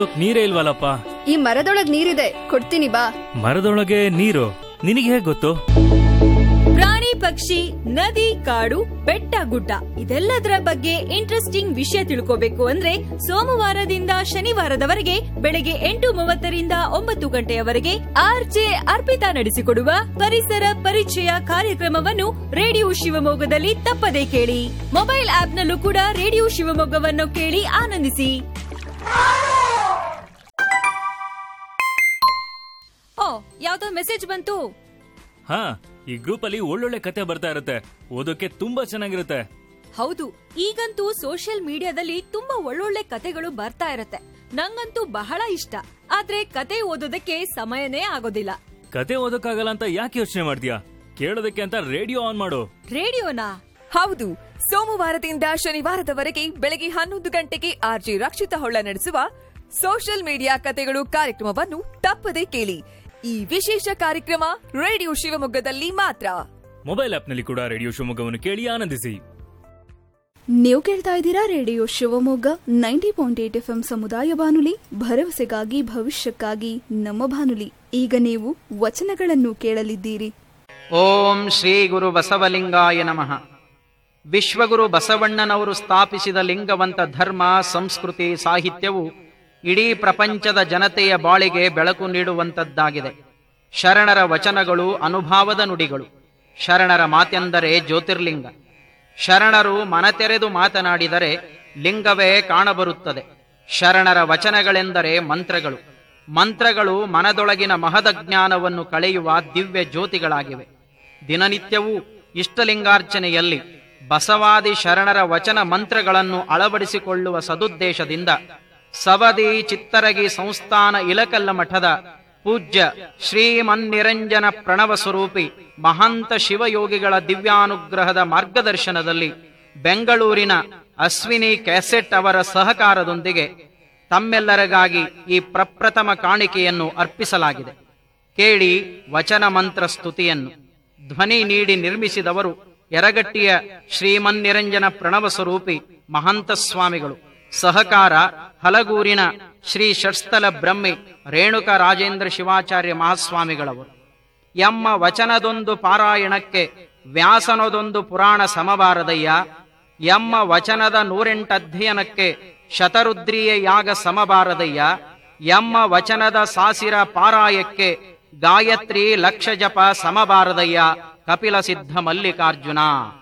ನೀರೇ ಇಲ್ವಲ್ಲಪ್ಪ ಈ ಮರದೊಳಗ್ ನೀರಿದೆ ಕೊಡ್ತೀನಿ ಬಾ ಮರದೊಳಗೆ ನೀರು ನಿನಗೆ ಹೇಗ್ ಗೊತ್ತು ಪ್ರಾಣಿ ಪಕ್ಷಿ ನದಿ ಕಾಡು ಬೆಟ್ಟ ಗುಡ್ಡ ಇದೆಲ್ಲದರ ಬಗ್ಗೆ ಇಂಟ್ರೆಸ್ಟಿಂಗ್ ವಿಷಯ ತಿಳ್ಕೋಬೇಕು ಅಂದ್ರೆ ಸೋಮವಾರದಿಂದ ಶನಿವಾರದವರೆಗೆ ಬೆಳಗ್ಗೆ ಎಂಟು ಮೂವತ್ತರಿಂದ ಒಂಬತ್ತು ಗಂಟೆಯವರೆಗೆ ಆರ್ಜೆ ಅರ್ಪಿತಾ ನಡೆಸಿಕೊಡುವ ಪರಿಸರ ಪರಿಚಯ ಕಾರ್ಯಕ್ರಮವನ್ನು ರೇಡಿಯೋ ಶಿವಮೊಗ್ಗದಲ್ಲಿ ತಪ್ಪದೇ ಕೇಳಿ ಮೊಬೈಲ್ ಆಪ್ನಲ್ಲೂ ಕೂಡ ರೇಡಿಯೋ ಶಿವಮೊಗ್ಗವನ್ನು ಕೇಳಿ ಆನಂದಿಸಿ ಓ ಯಾವ್ದೋ ಮೆಸೇಜ್ ಬಂತು ಹಾ ಈ ಗ್ರೂಪ್ ಅಲ್ಲಿ ಒಳ್ಳೊಳ್ಳೆ ಕತೆ ಬರ್ತಾ ಇರುತ್ತೆ ಓದೋಕೆ ತುಂಬಾ ಚೆನ್ನಾಗಿರುತ್ತೆ ಹೌದು ಈಗಂತೂ ಸೋಷಿಯಲ್ ಮೀಡಿಯಾದಲ್ಲಿ ತುಂಬಾ ಒಳ್ಳೊಳ್ಳೆ ಕತೆಗಳು ಬರ್ತಾ ಇರತ್ತೆ ನಂಗಂತೂ ಬಹಳ ಇಷ್ಟ ಆದ್ರೆ ಕತೆ ಓದೋದಕ್ಕೆ ಸಮಯನೇ ಆಗೋದಿಲ್ಲ ಕತೆ ಓದೋಕ್ಕಾಗಲ್ಲ ಅಂತ ಯಾಕೆ ಯೋಚನೆ ಮಾಡ್ತೀಯಾ ಕೇಳೋದಕ್ಕೆ ಅಂತ ರೇಡಿಯೋ ಆನ್ ಮಾಡು ರೇಡಿಯೋನಾ ಹೌದು ಸೋಮವಾರದಿಂದ ಶನಿವಾರದವರೆಗೆ ಬೆಳಗ್ಗೆ ಹನ್ನೊಂದು ಗಂಟೆಗೆ ಆರ್ಜಿ ರಕ್ಷಿತ ಹೊಳ್ಳ ನಡೆಸುವ ಸೋಷಿಯಲ್ ಮೀಡಿಯಾ ಕತೆಗಳು ಕಾರ್ಯಕ್ರಮವನ್ನು ತಪ್ಪದೇ ಕೇಳಿ ಈ ವಿಶೇಷ ಕಾರ್ಯಕ್ರಮ ರೇಡಿಯೋ ಶಿವಮೊಗ್ಗದಲ್ಲಿ ಮಾತ್ರ ಮೊಬೈಲ್ ಆಪ್ನಲ್ಲಿ ಕೂಡ ರೇಡಿಯೋ ಶಿವಮೊಗ್ಗವನ್ನು ಕೇಳಿ ಆನಂದಿಸಿ ನೀವು ಕೇಳ್ತಾ ಇದ್ದೀರಾ radio Shivamogga ninety point eight F M ಸಮುದಾಯ ಬಾನುಲಿ ಭರವಸೆಗಾಗಿ ಭವಿಷ್ಯಕ್ಕಾಗಿ ನಮ್ಮ ಬಾನುಲಿ ಈಗ ನೀವು ವಚನಗಳನ್ನು ಕೇಳಲಿದ್ದೀರಿ ಓಂ ಶ್ರೀ ಗುರು ಬಸವಲಿಂಗಾಯ ನಮಃ ವಿಶ್ವಗುರು ಬಸವಣ್ಣನವರು ಸ್ಥಾಪಿಸಿದ ಲಿಂಗವಂತ ಧರ್ಮ ಸಂಸ್ಕೃತಿ ಸಾಹಿತ್ಯವು ಇಡೀ ಪ್ರಪಂಚದ ಜನತೆಯ ಬಾಳಿಗೆ ಬೆಳಕು ನೀಡುವಂತದ್ದಾಗಿದೆ ಶರಣರ ವಚನಗಳು ಅನುಭಾವದ ನುಡಿಗಳು ಶರಣರ ಮಾತೆಂದರೆ ಜ್ಯೋತಿರ್ಲಿಂಗ ಶರಣರು ಮನತೆರೆದು ಮಾತನಾಡಿದರೆ ಲಿಂಗವೇ ಕಾಣಬರುತ್ತದೆ ಶರಣರ ವಚನಗಳೆಂದರೆ ಮಂತ್ರಗಳು ಮಂತ್ರಗಳು ಮನದೊಳಗಿನ ಮಹದ ಜ್ಞಾನವನ್ನು ಕಳೆಯುವ ದಿವ್ಯ ಜ್ಯೋತಿಗಳಾಗಿವೆ ದಿನನಿತ್ಯವೂ ಇಷ್ಟಲಿಂಗಾರ್ಚನೆಯಲ್ಲಿ ಬಸವಾದಿ ಶರಣರ ವಚನ ಮಂತ್ರಗಳನ್ನು ಅಳವಡಿಸಿಕೊಳ್ಳುವ ಸದುದ್ದೇಶದಿಂದ ಸವದಿ ಚಿತ್ತರಗಿ ಸಂಸ್ಥಾನ ಇಲಕಲ್ಲ ಮಠದ ಪೂಜ್ಯ ಶ್ರೀಮನ್ನಿರಂಜನ ಪ್ರಣವ ಸ್ವರೂಪಿ ಮಹಾಂತ ಶಿವಯೋಗಿಗಳ ದಿವ್ಯಾನುಗ್ರಹದ ಮಾರ್ಗದರ್ಶನದಲ್ಲಿ ಬೆಂಗಳೂರಿನ ಅಶ್ವಿನಿ ಕ್ಯಾಸೆಟ್ ಅವರ ಸಹಕಾರದೊಂದಿಗೆ ತಮ್ಮೆಲ್ಲರಿಗಾಗಿ ಈ ಪ್ರಪ್ರಥಮ ಕಾಣಿಕೆಯನ್ನು ಅರ್ಪಿಸಲಾಗಿದೆ ಕೇಳಿ ವಚನ ಮಂತ್ರ ಸ್ತುತಿಯನ್ನು ಧ್ವನಿ ನೀಡಿ ನಿರ್ಮಿಸಿದವರು ಯರಗಟ್ಟಿಯ ಶ್ರೀಮನ್ನಿರಂಜನ ಪ್ರಣವ ಸ್ವರೂಪಿ ಮಹಂತ ಸ್ವಾಮಿಗಳು ಸಹಕಾರ ಹಲಗೂರಿನ ಶ್ರೀ ಷಟ್ಸ್ಥಲ ಬ್ರಹ್ಮಿ ರೇಣುಕ ರಾಜೇಂದ್ರ ಶಿವಾಚಾರ್ಯ ಮಹಾಸ್ವಾಮಿಗಳವರು ಎಮ್ಮ ವಚನದೊಂದು ಪಾರಾಯಣಕ್ಕೆ ವ್ಯಾಸನದೊಂದು ಪುರಾಣ ಸಮಬಾರದಯ್ಯ ಎಮ್ಮ ವಚನದ ನೂರೆಂಟು ಅಧ್ಯಯನಕ್ಕೆ ಶತರುದ್ರಿಯ ಯಾಗ ಸಮಬಾರದಯ್ಯ ಎಮ್ಮ ವಚನದ ಸಾಸಿರ ಪಾರಾಯಕ್ಕೆ ಗಾಯತ್ರಿ ಲಕ್ಷ ಜಪ ಸಮಬಾರದಯ್ಯ ಕಪಿಲ ಸಿದ್ಧ ಮಲ್ಲಿಕಾರ್ಜುನ